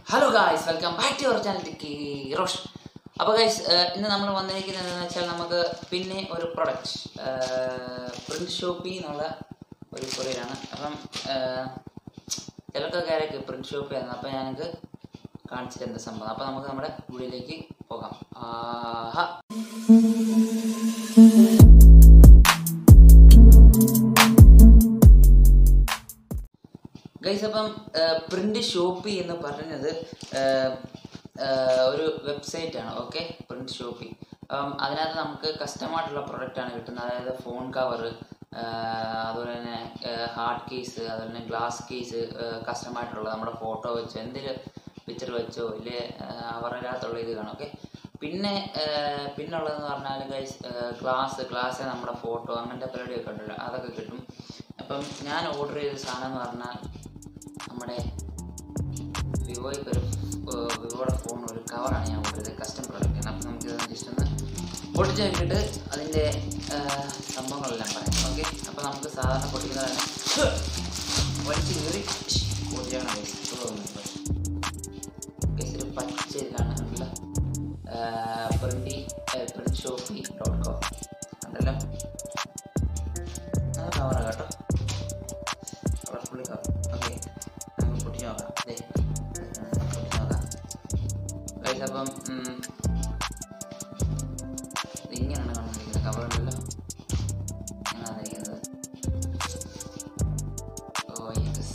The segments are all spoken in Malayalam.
hello guys welcome back to your channel Roshan അപ്പോൾ ഗൈസ് ഇന്ന് നമ്മൾ വന്നിരിക്കുന്നത് എന്താണെന്ന് വെച്ചാൽ നമുക്ക് പിന്നെ ഒരു പ്രൊഡക്റ്റ് പ്രിന്റ് ഷോപ്പിൽ നിന്നുള്ള ഒരു കൊറിയറാണ് അപ്പം ചിലർക്കൊക്കെ ആരൊക്കെ പ്രിന്റ് ഷോപ്പ് ചെയ്യുന്നത് അപ്പം ഞാനത് കാണിച്ചിട്ട് എന്താ സംഭവം അപ്പം നമുക്ക് നമ്മുടെ വീഡിയോയിലേക്ക് പോകാം ആഹാ ഗൈസ് അപ്പം പ്രിന്റ് ഷോപ്പി എന്ന് പറയുന്നത് ആഹ്, ആഹ്, ഒരു വെബ്സൈറ്റ് ആണ് ഓക്കെ പ്രിന്റ് ഷോപ്പി അപ്പം അതിനകത്ത് നമുക്ക് കസ്റ്റമായിട്ടുള്ള പ്രൊഡക്റ്റ് ആണ് കിട്ടുന്നത് അതായത് ഫോൺ കവർ അതുപോലെ തന്നെ ഹാർഡ് കേസ് അതുപോലെ തന്നെ ഗ്ലാസ് കേസ് കസ്റ്റമായിട്ടുള്ള നമ്മുടെ ഫോട്ടോ വെച്ചോ എന്തെങ്കിലും പിക്ചർ വെച്ചോ ഇല്ലേ അവരകത്തുള്ള ഇത് കാണും ഓക്കെ പിന്നെ ആഹ്, പിന്നുള്ളതെന്ന് പറഞ്ഞാൽ ഗൈസ് ഗ്ലാസ് ഗ്ലാസ് നമ്മുടെ ഫോട്ടോ അങ്ങനത്തെ പരിപാടിയൊക്കെ ഉണ്ടല്ലോ അതൊക്കെ കിട്ടും അപ്പം ഞാൻ ഓർഡർ ചെയ്ത സാധനം എന്ന് പറഞ്ഞാൽ നമ്മുടെ വിവോയ്ക്ക് ഒരു ഏർ, വിവോയുടെ ഫോൺ ഒരു കവറാണ് ഞാൻ ഓർഡർ ചെയ്തത് കസ്റ്റം പ്രോഡക്റ്റ് ആണ് അപ്പം നമുക്ക് ഇതൊന്ന് ജസ്റ്റ് ഒന്ന് പൊട്ടിച്ച് നോക്കിയിട്ട് അതിൻ്റെ ഏർ, സംഭവങ്ങളെല്ലാം പറയാം ഓക്കെ അപ്പോൾ നമുക്ക് സാധാരണ പൊട്ടിക്കുന്നതാണ് വലിച്ച് കയറി പൊട്ടിയാണ് ഒരു പച്ച ഇതിലാണ് ഉള്ള പ്രിൻറ്റി പ്രിന്റ് ഷോപ്പി ഡോട്ട് കോം ഉണ്ടല്ലോ അത് കവറാണ് കേട്ടോ കളർഫുള്ളി കവർ ഓക്കെ നമുക്ക് പൊട്ടിച്ച് നോക്കാം ദേ പൊട്ടിച്ച് നോക്കാം ഗൈസ് അപ്പം ഉം, ഇത് ഇങ്ങനെയാണ് കാണുന്നിരിക്കുന്നത് കവർ ഉണ്ടല്ലോ ഇങ്ങനെയാണ് ഇരിക്കുന്നത് ഓ യെസ്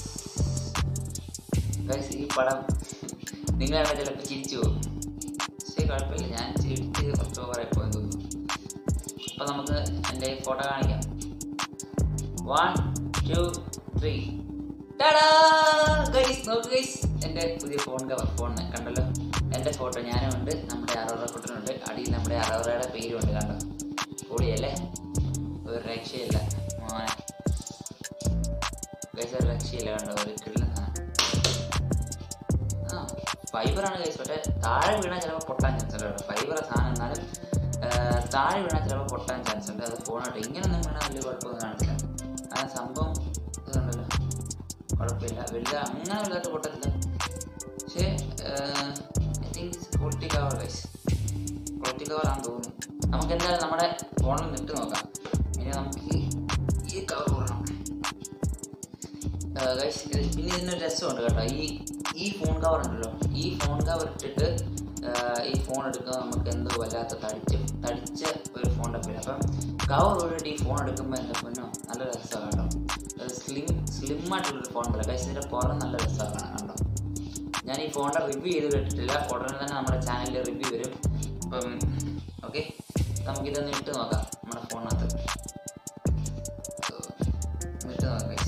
ഗൈസ് ഈ പടം നിങ്ങളവിടെ ചിലപ്പോൾ ചിരിച്ചു പോകും പക്ഷേ കുഴപ്പമില്ല ഞാൻ ചിരിച്ച് കുറച്ച് ഓവറായി പോയെന്ന് തോന്നുന്നു അപ്പം നമുക്ക് എൻ്റെ ഫോട്ടോ കാണിക്കാം വൺ ടു ത്രീ ഗൈസ് നോക്ക് ഗൈസ് എൻ്റെ പുതിയ ഫോൺ കവർ ഫോൺ കണ്ടല്ലോ എൻ്റെ ഫോട്ടോ ഞാനും ഉണ്ട് നമ്മുടെ അറോറ കുട്ടനുണ്ട് അടിയിൽ നമ്മുടെ അറോറയുടെ പേരും ഉണ്ട് കണ്ടോ കൂടിയല്ലേ ഒരു രക്ഷയില്ല മോനെ ഗൈസ് ഒരു രക്ഷയില്ല കണ്ടോ ഒരു കിട്ടുന്ന ആ ഫൈബറാണ് ഗൈസ് പക്ഷേ താഴെ വീണാൽ ചിലപ്പോൾ പൊട്ടാൻ ചാൻസ് ഉണ്ട് കേട്ടോ ഫൈബർ സാധനം എന്നാലും ആ, താഴെ വീണാൽ ചിലപ്പോൾ പൊട്ടാൻ ചാൻസ് ഉണ്ട് അത് ഫോണായിട്ട് ഇങ്ങനൊന്നും വീണാൽ വലിയ കുഴപ്പമൊന്നും കാണില്ല ആ സംഭവം ഇതുണ്ടല്ലോ കുഴപ്പമില്ല വലിയ അങ്ങനെ വലുതായിട്ട് പൊട്ടത്തില്ല പക്ഷേ I think quality cover guys quality കവറാണെന്ന് തോന്നുന്നു നമുക്ക് എന്തായാലും നമ്മുടെ ഫോണിൽ നിട്ട് നോക്കാം ഇനി നമുക്ക് ഈ- ഈ കവർ കൊടുക്കണം ഗൈസ് ഇത് പിന്നെ ഇതിനൊരു രസമുണ്ട് കേട്ടോ ഈ ഈ ഫോൺ കവർ ഉണ്ടല്ലോ ഈ ഫോൺ കവർ ഇട്ടിട്ട് ആഹ് ഈ ഫോൺ എടുക്കുമ്പോൾ നമുക്ക് എന്തോ വല്ലാത്ത തടിച്ച് തടിച്ച ഒരു ഫോണിൻ്റെ പേര് അപ്പം കവർ ഒഴിട്ട് ഈ ഫോൺ എടുക്കുമ്പോൾ എൻ്റെ പൊന്നോ നല്ല രസമാണ് കേട്ടോ സ്ലിം സ്ലിം ആയിട്ടുള്ളൊരു ഫോൺ ഉണ്ടല്ലോ ഗൈസ് ഇതിൻ്റെ പുറം നല്ല രസമാണ് കാണാൻ കണ്ടോ ഞാൻ ഈ ഫോണിൻ്റെ റിവ്യൂ ചെയ്ത് കേട്ടിട്ടില്ല ഉടനെ തന്നെ നമ്മുടെ ചാനലിൽ റിവ്യൂ വരും അപ്പം ഓക്കെ നമുക്കിതൊന്ന് ഇട്ട് നോക്കാം നമ്മുടെ ഫോണിനകത്ത് ഇട്ട് നോക്കാം ഗൈസ്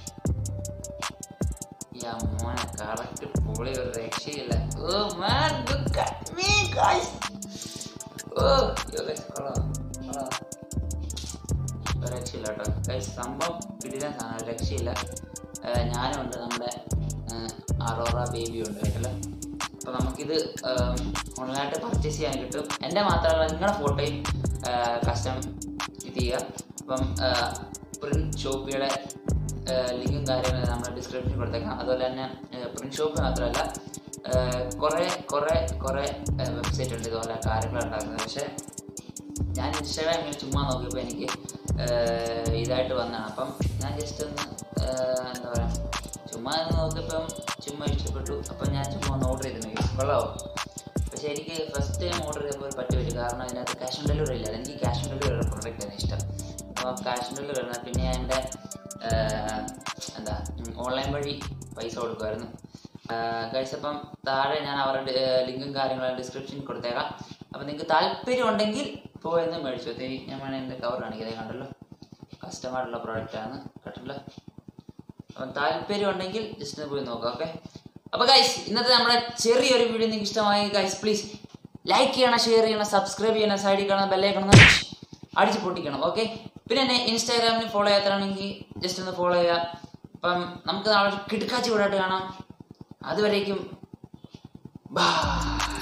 യാ മോനെ കറക്റ്റ് പൊളി ഒരു രക്ഷയില്ല oh man look at me guys oh yo guys കൊള്ളാം കൊള്ളാം ഒരു രക്ഷയില്ല കേട്ടോ ഗയ്സ് സംഭവം പിടിക്കാൻ സാധനം ഒരു രക്ഷയില്ല ഏർ ഞാനും ഉണ്ട് നമ്മുടെ അറോറ ബേബി ഉണ്ട് കേട്ടല്ലോ അപ്പോൾ നമുക്കിത് ഓൺലൈനായിട്ട് പർച്ചേസ് ചെയ്യാൻ കിട്ടും എൻ്റെ മാത്രമല്ല നിങ്ങളുടെ ഫോട്ടോയും കസ്റ്റം ഇത് ചെയ്യുക അപ്പം പ്രിന്റ് ഷോപ്പിയുടെ ലിങ്കും കാര്യങ്ങളും നമ്മുടെ ഡിസ്ക്രിപ്ഷനിൽ കൊടുത്തേക്കാം അതുപോലെ തന്നെ പ്രിന്റ് ഷോപ്പ് മാത്രമല്ല കുറേ കുറേ കുറേ വെബ്സൈറ്റ് ഉണ്ട് ഇതുപോലെ കാര്യങ്ങൾ ഉണ്ടാക്കുന്നത് പക്ഷേ ഞാൻ ഇൻസ്റ്റാഗ്രാമിൽ ചുമ്മാ നോക്കിയപ്പോൾ എനിക്ക് ഏഹ്, ഇതായിട്ട് വന്നതാണ് അപ്പം ഞാൻ ജസ്റ്റ് ഒന്ന് ഏഹ്, എന്താ പറയുക ചുമ്മാ ഒന്ന് നോക്കിയപ്പം ചുമ്മാ ഇഷ്ടപ്പെട്ടു അപ്പം ഞാൻ ചുമ്മാ ഒന്ന് ഓർഡർ ചെയ്ത് നോക്കി കൊള്ളാവോ പക്ഷേ എനിക്ക് ഫസ്റ്റ് ടൈം ഓർഡർ ചെയ്തപ്പോൾ പറ്റി പറ്റി കാരണം അതിനകത്ത് ക്യാഷ് ഓൺ ഡെലിവറി ഇല്ല എനിക്ക് ക്യാഷ് ഓൺ ഡെലിവറി ഉള്ള പ്രോഡക്റ്റ് ആണ് ഇഷ്ടം അപ്പോൾ ക്യാഷ് ഓൺ ഡെലിവറി വരുന്നത് പിന്നെ ഞാൻ എൻ്റെ ഏഹ്, എന്താ ഓൺലൈൻ വഴി പൈസ കൊടുക്കുമായിരുന്നു ഗൈസ് അപ്പം താഴെ ഞാൻ അവരുടെ ലിങ്കും കാര്യങ്ങളും ഡിസ്ക്രിപ്ഷനിൽ കൊടുത്തേക്കാം അപ്പം നിങ്ങൾക്ക് താല്പര്യം ഉണ്ടെങ്കിൽ പോയെന്ന് മേടിച്ചു അത് ഞാൻ വേണേൽ എൻ്റെ കവർ കാണിക്കുന്നത് കണ്ടല്ലോ കസ്റ്റമായിട്ടുള്ള പ്രോഡക്റ്റാണ് കേട്ടല്ലോ അപ്പം താല്പര്യം ഉണ്ടെങ്കിൽ ജസ്റ്റ് ഒന്ന് പോയി നോക്കാം ഓക്കെ അപ്പോൾ ഗൈസ് ഇന്നത്തെ നമ്മുടെ ചെറിയൊരു വീഡിയോ നിങ്ങൾക്ക് ഇഷ്ടമായി ഗൈസ് പ്ലീസ് ലൈക്ക് ചെയ്യണം ഷെയർ ചെയ്യണം സബ്സ്ക്രൈബ് ചെയ്യണം സൈഡിൽ കാണുന്ന ബെല്ലൈക്കണം അടിച്ച് പൊട്ടിക്കണം ഓക്കെ പിന്നെ എന്നെ ഇൻസ്റ്റാഗ്രാമിൽ ഫോളോ ചെയ്യാത്തതാണെങ്കിൽ ജസ്റ്റ് ഒന്ന് ഫോളോ ചെയ്യുക അപ്പം നമുക്ക് നാളെ കിടക്കാച്ചി കൂടായിട്ട് കാണാം അതുവരേക്കും ബൈ